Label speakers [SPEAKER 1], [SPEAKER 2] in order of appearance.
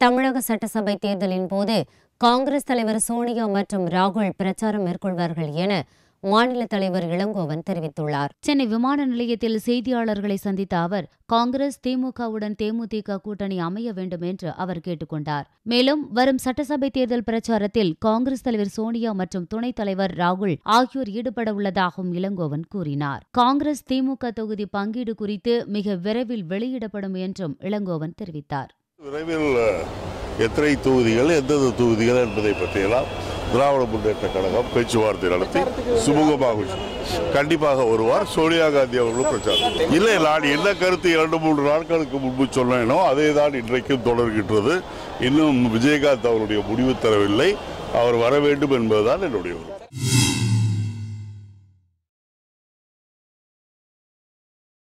[SPEAKER 1] தமிழக சட்டசபை தேர்தலின் போது காங்கிரஸ் தலைவர் சோனியா மற்றும் ராகுல் பிரச்சாரம் மேற்கொள்வார்கள் என மாநில தலைவர் இளங்கோவன் தெரிவித்துள்ளார்
[SPEAKER 2] சென்னை விமான நிலையத்தில் செய்தியாளர்களை சந்தித்த அவர் காங்கிரஸ் திமுகவுடன் தேமுதிக கூட்டணி அமைய வேண்டும் என்று அவர் கேட்டுக்கொண்டார் மேலும் வரும் சட்டசபை தேர்தல் பிரச்சாரத்தில் காங்கிரஸ் தலைவர் சோனியா மற்றும் துணைத் தலைவர் ராகுல் ஆகியோர் ஈடுபட உள்ளதாகவும் இளங்கோவன் கூறினார் காங்கிரஸ் திமுக தொகுதி பங்கீடு குறித்து மிக விரைவில் வெளியிடப்படும் என்றும் இளங்கோவன் தெரிவித்தார்
[SPEAKER 3] விரைவில் அஹ், எத்தனை தொகுதிகள் எந்தெந்த தொகுதிகள் என்பதை பற்றியெல்லாம் திராவிட முன்னேற்ற கழகம் பேச்சுவார்த்தை நடத்தி சுமூகமாக கண்டிப்பாக வருவார் சோனியா காந்தி அவர்களும் பிரச்சாரம் இல்லை நான் என்ன கருத்து இரண்டு மூன்று நாட்களுக்கு முன்பு சொன்னேனோ அதே தான் இன்றைக்கும் தொடர்கின்றது இன்னும் விஜயகாந்த் அவருடைய முடிவு தரவில்லை அவர் வர வேண்டும் என்பதுதான் என்னுடைய விருப்பம்